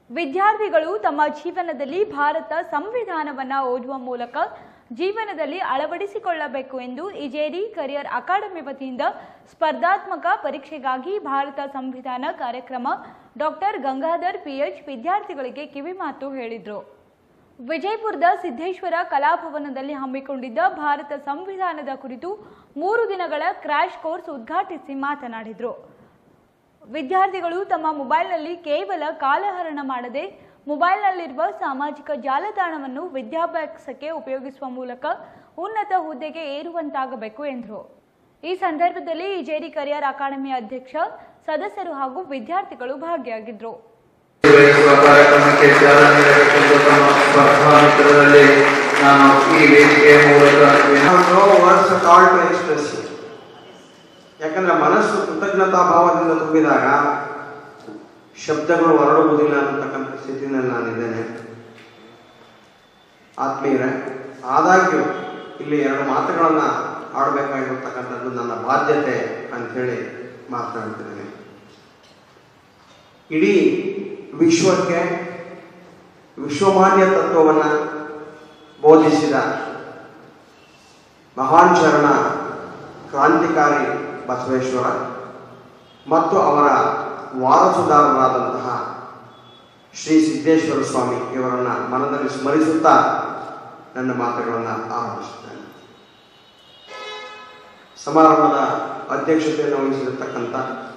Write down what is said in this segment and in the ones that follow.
ವಿದ್ಯಾರ್ಥಿಗಳು ತಮ್ಮ ಜೀವನದಲ್ಲಿ ಭಾರತ ಸಂವಿಧಾನವನ್ನ ಓದುವ ಮೂಲಕ ಜೀವನದಲ್ಲಿ ಅಳವಡಿಸಿಕೊಳ್ಳಬೇಕು ಎಂದು ಇಜೇರಿ ಕರಿಯರ್ ಅಕಾಡೆಮಿ ವತಿಯಿಂದ ಸ್ಪರ್ಧಾತ್ಮಕ ಪರೀಕ್ಷೆಗಾಗಿ ಭಾರತ ಸಂವಿಧಾನ ಕಾರ್ಯಕ್ರಮ ಡಾಕ್ಟರ್ ಗಂಗಾಧರ್ ಪಿಎಚ್ ವಿದ್ಯಾರ್ಥಿಗಳಿಗೆ ಕಿವಿಮಾತು ಹೇಳಿದರು ವಿಜಯಪುರದ ಸಿದ್ದೇಶ್ವರ ಕಲಾಭವನದಲ್ಲಿ ಹಮ್ಮಿಕೊಂಡಿದ್ದ ಭಾರತ ಸಂವಿಧಾನದ ಕುರಿತು ಮೂರು ದಿನಗಳ ಕ್ರ್ಯಾಶ್ ಕೋರ್ಸ್ ಉದ್ಘಾಟಿಸಿ ಮಾತನಾಡಿದರು ವಿದ್ಯಾರ್ಥಿಗಳು ತಮ್ಮ ಮೊಬೈಲ್ನಲ್ಲಿ ಕೇವಲ ಕಾಲಹರಣ ಮಾಡದೆ ಮೊಬೈಲ್ನಲ್ಲಿರುವ ಸಾಮಾಜಿಕ ಜಾಲತಾಣವನ್ನು ವಿದ್ಯಾಭ್ಯಾಸಕ್ಕೆ ಉಪಯೋಗಿಸುವ ಮೂಲಕ ಉನ್ನತ ಹುದ್ದೆಗೆ ಏರುವಂತಾಗಬೇಕು ಎಂದರು ಈ ಸಂದರ್ಭದಲ್ಲಿ ಇಜೇರಿ ಕರಿಯರ್ ಅಕಾಡೆಮಿ ಅಧ್ಯಕ್ಷ ಸದಸ್ಯರು ಹಾಗೂ ವಿದ್ಯಾರ್ಥಿಗಳು ಭಾಗಿಯಾಗಿದ್ದರು ಬಯಸುವ ಕಾರ್ಯಕ್ರಮಕ್ಕೆ ಚಾಲನೆ ನೀಡಬೇಕೆಂದು ತಮ್ಮ ಸ್ಪರ್ಧಾಮಿತ್ರರಲ್ಲಿ ನಾನು ಈ ವೇದಿಕೆಯ ಮೂಲಕ ವಿನ- no words at all to express ಯಾಕಂದ್ರೆ ಮನಸ್ಸು ಕೃತಜ್ಞತಾ ಭಾವದಿಂದ ತುಂಬಿದಾಗ ಶಬ್ದಗಳು ಹೊರಡುವುದಿಲ್ಲ ಅನ್ನತಕ್ಕಂಥ ಸ್ಥಿತಿನಲ್ಲಿ ನಾನಿದ್ದೇನೆ ಆತ್ಮೀಯರೇ ಆದಾಗ್ಯೂ ಇಲ್ಲಿ ಎರಡು ಮಾತುಗಳನ್ನ ಆಡಬೇಕಾಗಿರತಕ್ಕಂಥದ್ದು ನನ್ನ ಬಾಧ್ಯತೆ ಅಂಥೇಳಿ ಮಾತನಾಡ್ತಿದ್ದೇನೆ ಇಡೀ ವಿಶ್ವಕ್ಕೆ ವಿಶ್ವಮಾನ್ಯ ತತ್ವವನ್ನು ಬೋಧಿಸಿದ ಮಹಾನ್ ಶರಣ ಕ್ರಾಂತಿಕಾರಿ ಬಸವೇಶ್ವರ ಮತ್ತು ಅವರ ವಾರಸುದಾರರಾದಂತಹ ಶ್ರೀ ಸಿದ್ದೇಶ್ವರ ಸ್ವಾಮಿ ಇವರನ್ನ ಮನದಲ್ಲಿ ಸ್ಮರಿಸುತ್ತಾ ನನ್ನ ಮಾತುಗಳನ್ನು ಆರಂಭಿಸುತ್ತೇನೆ ಸಮಾರಂಭದ ಅಧ್ಯಕ್ಷತೆಯನ್ನು ವಹಿಸಿರತಕ್ಕಂಥ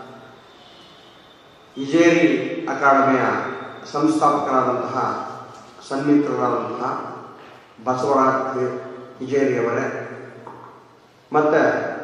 ಇಜೇರಿ ಅಕಾಡೆಮಿಯ ಸಂಸ್ಥಾಪಕರಾದಂತಹ ಸನ್ಮಿತ್ರರಾದಂತಹ ಬಸವರಾಜ್ ಇಜೇರಿಯವರೇ ಮತ್ತೆ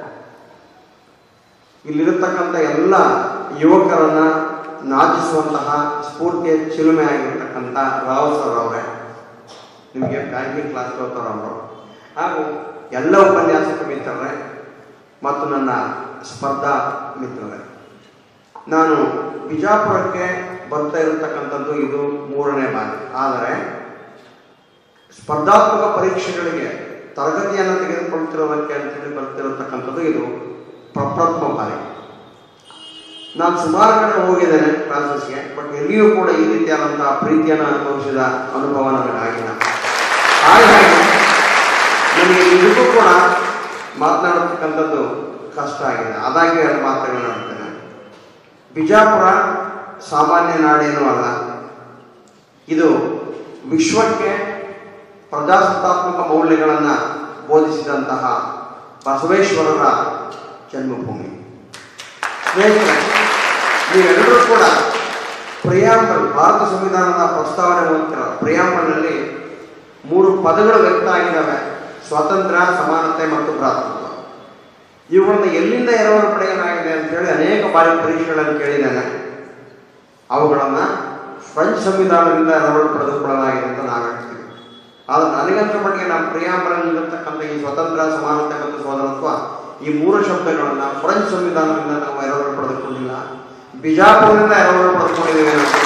ಇಲ್ಲಿರತಕ್ಕಂಥ ಎಲ್ಲ ಯುವಕರನ್ನ ನಾಚಿಸುವಂತಹ ಸ್ಫೂರ್ತಿಯ ಚಿಲುಮೆ ಆಗಿರ್ತಕ್ಕಂಥ ರಾವ್ ಸರ್ ಅವರೇ ನಿಮಗೆ ಬ್ಯಾಂಕಿಂಗ್ ಕ್ಲಾಸ್ ಅವರು ಹಾಗೂ ಎಲ್ಲ ಉಪನ್ಯಾಸಕ ಮಿತ್ರರೇ ಮತ್ತು ನನ್ನ ಸ್ಪರ್ಧಾ ಮಿತ್ರರೇ ನಾನು ಬಿಜಾಪುರಕ್ಕೆ ಬರ್ತಾ ಇರತಕ್ಕಂಥದ್ದು ಇದು ಮೂರನೇ ಬಾರಿ ಆದರೆ ಸ್ಪರ್ಧಾತ್ಮಕ ಪರೀಕ್ಷೆಗಳಿಗೆ ತರಗತಿಯನ್ನು ತೆಗೆದುಕೊಳ್ತಿರೋದಕ್ಕೆ ಅಂತೇಳಿ ಬರ್ತಿರತಕ್ಕಂಥದ್ದು ಇದು ಪ್ರಪ್ರಥಮ ಬಾರಿ ನಾನು ಸುಮಾರು ಕಡೆ ಹೋಗಿದ್ದೇನೆ ಕ್ಲಾಸಸ್ಗೆ ಬಟ್ ಎಲ್ಲಿಯೂ ಕೂಡ ಈ ರೀತಿಯಾದಂತಹ ಪ್ರೀತಿಯನ್ನು ಅನುಭವಿಸಿದ ಅನುಭವ ನನಗಾಗಿಲ್ಲ ಹಾಗಾಗಿ ನನಗೆ ಇದಕ್ಕೂ ಕೂಡ ಮಾತನಾಡತಕ್ಕಂಥದ್ದು ಕಷ್ಟ ಆಗಿದೆ ಆದಾಗ್ಯೂ ಎರಡು ಮಾತುಗಳನ್ನ ಹೇಳ್ತೇನೆ ಬಿಜಾಪುರ ಸಾಮಾನ್ಯ ನಾಡೇನೂ ಅಲ್ಲ ಇದು ವಿಶ್ವಕ್ಕೆ ಪ್ರಜಾಸತ್ತಾತ್ಮಕ ಮೌಲ್ಯಗಳನ್ನು ಬೋಧಿಸಿದಂತಹ ಬಸವೇಶ್ವರರ ಜನ್ಮಭೂಮಿ ಸ್ನೇಹಿತರೆ ನೀವೆಲ್ಲರೂ ಕೂಡ ಪ್ರಿಯಾಂಬಲ್ ಭಾರತ ಸಂವಿಧಾನದ ಪ್ರಸ್ತಾವನೆ ಓದ್ತಿರ ಪ್ರಿಯಾಂಬಲ್ನಲ್ಲಿ ಮೂರು ಪದಗಳು ವ್ಯಕ್ತ ಆಗಿದ್ದಾವೆ ಸ್ವಾತಂತ್ರ್ಯ ಸಮಾನತೆ ಮತ್ತು ಭ್ರಾತೃತ್ವ ಇವುಗಳನ್ನ ಎಲ್ಲಿಂದ ಎರವಲು ಪಡೆಯಲಾಗಿದೆ ಅಂತ ಹೇಳಿ ಅನೇಕ ಬಾರಿ ಪರೀಕ್ಷೆಗಳನ್ನು ಕೇಳಿದ್ದೇನೆ ಅವುಗಳನ್ನ ಫ್ರೆಂಚ್ ಸಂವಿಧಾನದಿಂದ ಎರವಲು ಪಡೆದುಕೊಳ್ಳಲಾಗಿದೆ ಅಂತ ನಾವು ಹೇಳ್ತೀವಿ ಆದ್ರೆ ನನಗಂತ ಮಟ್ಟಿಗೆ ನಮ್ಮ ಪ್ರಿಯಾಂಬರಲ್ಲಿರತಕ್ಕಂಥ ಈ ಸ್ವತಂತ್ರ ಸಮಾನತೆ ಮತ್ತು ಸೋದರತ್ವ ಈ ಮೂರು ಶಬ್ದಗಳನ್ನ ಫ್ರೆಂಚ್ ಸಂವಿಧಾನದಿಂದ ನಾವು ಎರವಲು ಪಡೆದುಕೊಂಡಿಲ್ಲ ಬಿಜಾಪುರದಿಂದ ಎರವಲು ಪಡೆದುಕೊಂಡಿದ್ದೇವೆ ಅಂತ